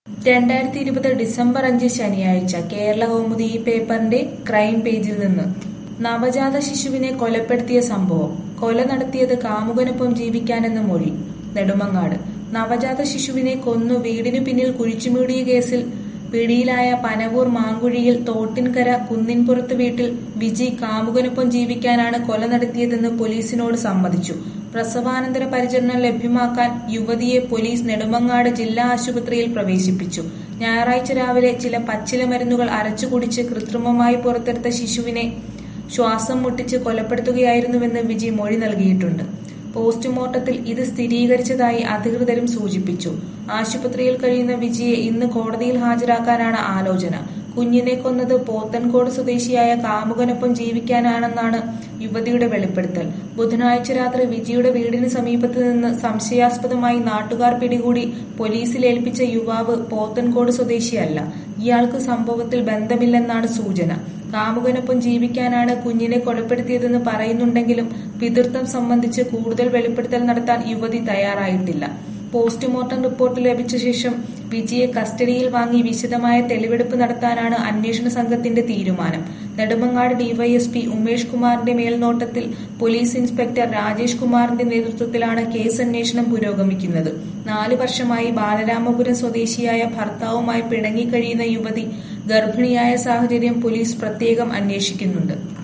രണ്ടായിരത്തി ഇരുപത് ഡിസംബർ അഞ്ച് ശനിയാഴ്ച കേരള കൗമുദി ഈ പേപ്പറിന്റെ ക്രൈം പേജിൽ നിന്ന് നവജാത ശിശുവിനെ കൊലപ്പെടുത്തിയ സംഭവം കൊല നടത്തിയത് കാമുകനൊപ്പം ജീവിക്കാനെന്ന മൊഴി നെടുമങ്ങാട് നവജാത ശിശുവിനെ കൊന്നു വീടിനു പിന്നിൽ കുഴിച്ചുമൂടിയ കേസിൽ പിടിയിലായ പനവൂർ മാങ്കുഴിയിൽ തോട്ടിൻകര കുന്നിൻപുറത്ത് വീട്ടിൽ വിജി കാമുകനൊപ്പം ജീവിക്കാനാണ് കൊല നടത്തിയതെന്ന് പോലീസിനോട് സമ്മതിച്ചു പ്രസവാനന്തര പരിചരണം ലഭ്യമാക്കാൻ യുവതിയെ പോലീസ് നെടുമങ്ങാട് ജില്ലാ ആശുപത്രിയിൽ പ്രവേശിപ്പിച്ചു ഞായറാഴ്ച രാവിലെ ചില പച്ചില മരുന്നുകൾ അരച്ചുകുടിച്ച് കൃത്രിമമായി പുറത്തെടുത്ത ശിശുവിനെ ശ്വാസം മുട്ടിച്ച് കൊലപ്പെടുത്തുകയായിരുന്നുവെന്ന് വിജി മൊഴി നൽകിയിട്ടുണ്ട് പോസ്റ്റ്മോർട്ടത്തിൽ ഇത് സ്ഥിരീകരിച്ചതായി അധികൃതരും സൂചിപ്പിച്ചു ആശുപത്രിയിൽ കഴിയുന്ന വിജിയെ ഇന്ന് കോടതിയിൽ ഹാജരാക്കാനാണ് ആലോചന കുഞ്ഞിനെ കൊന്നത് പോത്തൻകോട് സ്വദേശിയായ കാമുകനൊപ്പം ജീവിക്കാനാണെന്നാണ് യുവതിയുടെ വെളിപ്പെടുത്തൽ ബുധനാഴ്ച രാത്രി വിജിയുടെ വീടിന് സമീപത്ത് നിന്ന് സംശയാസ്പദമായി നാട്ടുകാർ പിടികൂടി പോലീസിൽ ഏൽപ്പിച്ച യുവാവ് പോത്തൻകോട് സ്വദേശിയല്ല ഇയാൾക്ക് സംഭവത്തിൽ ബന്ധമില്ലെന്നാണ് സൂചന കാമുകനൊപ്പം ജീവിക്കാനാണ് കുഞ്ഞിനെ കൊലപ്പെടുത്തിയതെന്ന് പറയുന്നുണ്ടെങ്കിലും പിതൃത്വം സംബന്ധിച്ച് കൂടുതൽ വെളിപ്പെടുത്തൽ നടത്താൻ യുവതി തയ്യാറായിട്ടില്ല പോസ്റ്റ്മോർട്ടം റിപ്പോർട്ട് ലഭിച്ച ശേഷം വിജിയെ കസ്റ്റഡിയിൽ വാങ്ങി വിശദമായ തെളിവെടുപ്പ് നടത്താനാണ് അന്വേഷണ സംഘത്തിന്റെ തീരുമാനം നെടുമങ്ങാട് ഡിവൈഎസ്പി ഉമേഷ് കുമാറിന്റെ മേൽനോട്ടത്തിൽ പോലീസ് ഇൻസ്പെക്ടർ രാജേഷ് കുമാറിന്റെ നേതൃത്വത്തിലാണ് കേസ് അന്വേഷണം പുരോഗമിക്കുന്നത് നാല് വർഷമായി ബാലരാമപുരം സ്വദേശിയായ ഭർത്താവുമായി പിണങ്ങിക്കഴിയുന്ന യുവതി ഗർഭിണിയായ സാഹചര്യം പോലീസ് പ്രത്യേകം അന്വേഷിക്കുന്നുണ്ട്